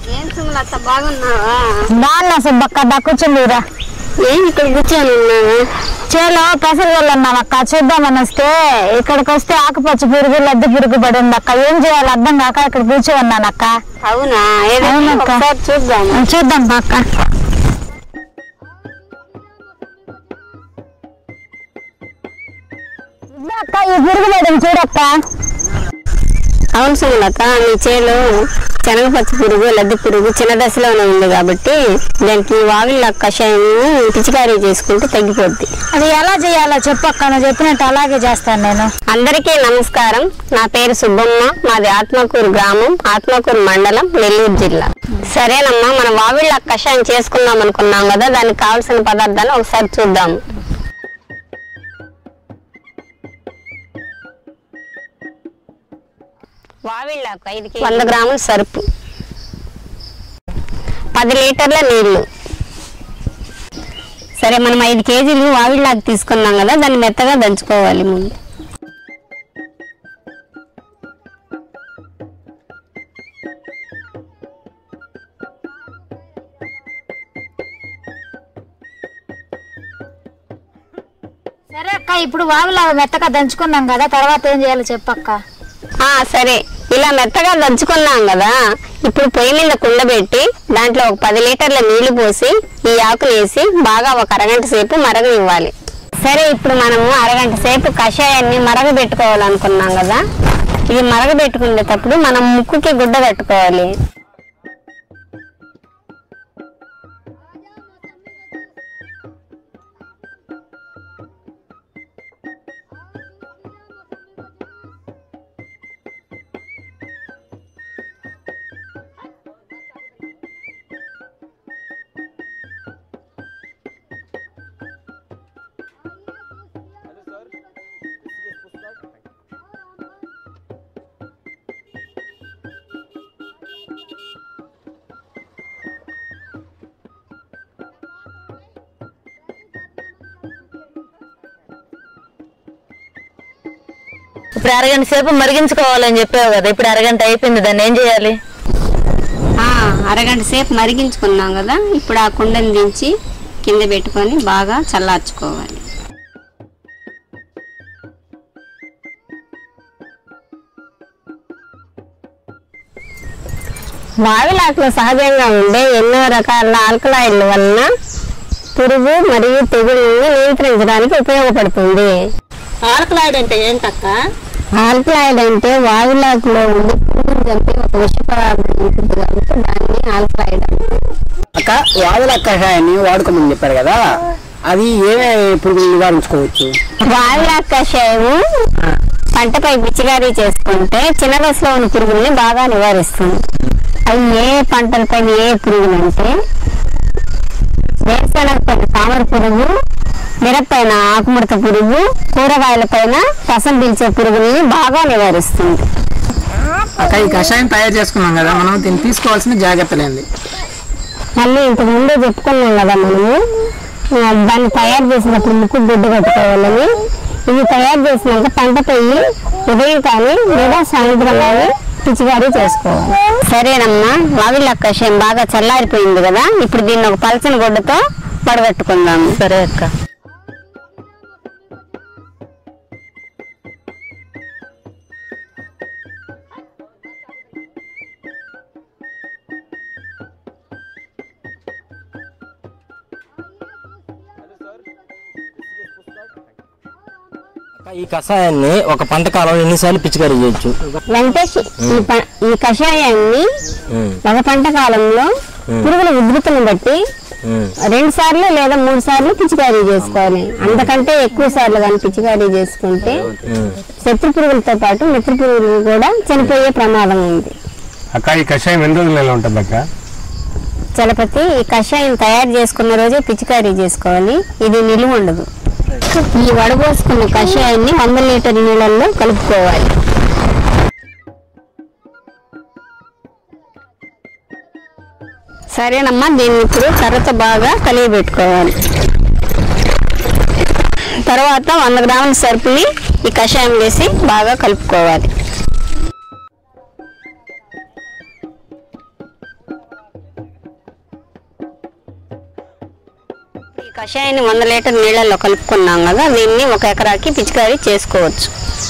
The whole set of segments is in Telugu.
ఏం సుమలత బాగున్నావా బాగున్నా సుబ్బక్క దా కూర్చుందిరా ఏం ఇక్కడ కూర్చొని ఉన్నావా చేలో పెసరు వెళ్ళన్నాం అక్క చూద్దామని వస్తే ఇక్కడికి వస్తే ఆకుపచ్చ పురుగు లద్దు పురుగు పడి ఉంది అక్క ఏం చేయాలి అర్థం కాక ఇక్కడ కూర్చో ఉన్నాను అక్క అవునా ఏదైనా అవునక్క. ఒకసారి చూద్దాం చూద్దాం బా అక్క ఇదిగో అక్క ఈ పురుగు పడింది చూడక్క అవును సుమలత మీ చేలో శనగ పచ్చి పురుగు లద్దె పురుగు చిన్న దశలోనే ఉంది కాబట్టి దానికి వావిళ్ళ కషాయం పిచికారీ చేసుకుంటే తగ్గిపోద్ది అది ఎలా చేయాలో చెప్పక్క నువ్వు చెప్పినట్టు అలాగే చేస్తాను నేను అందరికీ నమస్కారం నా పేరు సుబ్బమ్మ మాది ఆత్మకూరు గ్రామం ఆత్మకూరు మండలం నెల్లూరు జిల్లా సరేనమ్మా మనం వావిళ్ళ కషాయం చేసుకుందాం అనుకున్నాం కదా దానికి కావాల్సిన పదార్థాలు ఒకసారి చూద్దాం వావిళ్ళకు ఐదు వంద గ్రాముల సరుపు పది లీటర్ల నీళ్లు సరే మనం ఐదు కేజీలు వావిళ్ళాకు తీసుకున్నాం కదా దాన్ని మెత్తగా దంచుకోవాలి ముందు సరే అక్క ఇప్పుడు వాగులా మెత్తగా దంచుకున్నాం కదా తర్వాత ఏం చేయాలో చెప్పక్క ఆ సరే ఇలా మెత్తగా దంచుకున్నాం కదా ఇప్పుడు పొయ్యి మీద కుండ పెట్టి దాంట్లో ఒక పది లీటర్ల నీళ్లు పోసి ఈ ఆకులు వేసి బాగా ఒక అరగంట సేపు మరగనివ్వాలి సరే ఇప్పుడు మనము అరగంట సేపు కషాయాన్ని మరగబెట్టుకోవాలనుకున్నాం కదా ఇది మరగబెట్టుకునేటప్పుడు మనం ముక్కుకి గుడ్డ కట్టుకోవాలి ఇప్పుడు అరగంట సేపు మరిగించుకోవాలని చెప్పావు కదా ఇప్పుడు అరగంట అయిపోయింది దాన్ని ఏం చేయాలి ఆ, అరగంట సేపు మరిగించుకున్నాం కదా ఇప్పుడు ఆ కుండని దించి కింద పెట్టుకొని బాగా చల్లార్చుకోవాలి మావిలాకులో సహజంగా ఉండే ఎన్నో రకాల ఆల్కలాయిడ్ల వలన పురుగు మరియు తెగుళ్ళని నియంత్రించడానికి ఉపయోగపడుతుంది ఆల్కలాయిడ్ అంటే ఏంటక్క ఆల్కలాయిడ్ అంటే వాయులాకులో ఉండి పురుగును చంపే ఒక విష పదార్థం ఉంటుంది కాబట్టి దాన్ని ఆల్కలాయిడ్ అంటారు అక్క వాదుల కషాయాన్ని వాడుకోమని చెప్పారు కదా అది ఏమే పురుగులు నివారించుకోవచ్చు వాయులా కషాయము పంటపై పిచ్చికారీ చేసుకుంటే చిన్న దశలో ఉన్న పురుగుల్ని బాగా నివారిస్తుంది అవి ఏ పంటలపైన ఏ పురుగులు అంటే వేరుశనగ పైన తామర పురుగు మిరపైన ఆకుముడత పురుగు కూరగాయల పైన రసం పీల్చే పురుగుల్ని బాగా నివారిస్తుంది అక్క ఈ కషాయం తయారు చేసుకున్నాం కదా మనం దీన్ని తీసుకోవాల్సిన జాగ్రత్తలేంది మళ్ళీ ఇంతకు ముందే చెప్పుకున్నాం కదా మనము ఆ, దాన్ని తయారు చేసినప్పుడు ముక్కు గుడ్డు కట్టుకోవాలని ఇది తయారు చేసినాక పంట పొయ్యి ఉదయం కానీ లేదా సాయంత్రం కానీ పిచికారీ చేసుకోవాలి సరేనమ్మా వావిళ్ళ కషాయం బాగా చల్లారిపోయింది కదా ఇప్పుడు దీన్ని ఒక పలచని గుడ్డతో పడగట్టుకుందాము సరే అక్క అక్క, ఈ కషాయాన్ని ఒక పంట కాలంలో ఎన్నిసార్లు పిచికారీ చేయొచ్చు వెంకటేష్ ఈ ప- ఈ కషాయాన్ని ఉమ్, ఒక పంట కాలంలో పురుగుల ఉధృతిని బట్టి ఉమ్. రెండు సార్లు లేదా మూడు సార్లు పిచికారీ చేసుకోవాలి అంతకంటే ఎక్కువ సార్లు కానీ పిచికారీ చేసుకుంటే శత్రు పురుగులతో పాటు మిత్ర పురుగులు కూడా చనిపోయే ప్రమాదం ఉంది అక్క ఈ కషాయం ఎన్ని రోజులు ఎలా ఉంటుంది అక్క చలపతి ఈ కషాయం తయారు చేసుకున్న రోజే పిచికారీ చేసుకోవాలి ఇది నిలువ ఉండదు ఈ వడబోసుకున్న కషాయాన్ని వంద లీటర్ నీళ్ళల్లో కలుపుకోవాలి సరేనమ్మా దీన్ని ఇప్పుడు కర్రతో బాగా కలియబెట్టుకోవాలి తర్వాత వంద గ్రాముల సరుపుని ఈ కషాయం వేసి బాగా కలుపుకోవాలి కషాయాన్ని వంద లీటర్ నీళ్ళల్లో కలుపుకున్నాం కదా దీన్ని ఒక ఎకరాకి పిచికారీ చేసుకోవచ్చు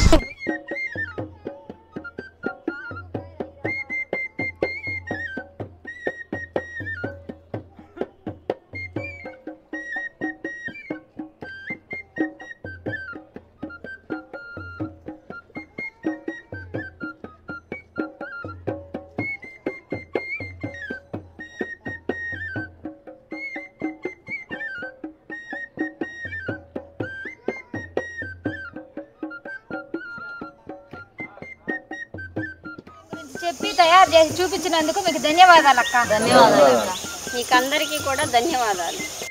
చెప్పి తయారు చేసి చూపించినందుకు మీకు ధన్యవాదాలు అక్క ధన్యవాదాలు మీకు అందరికీ కూడా ధన్యవాదాలు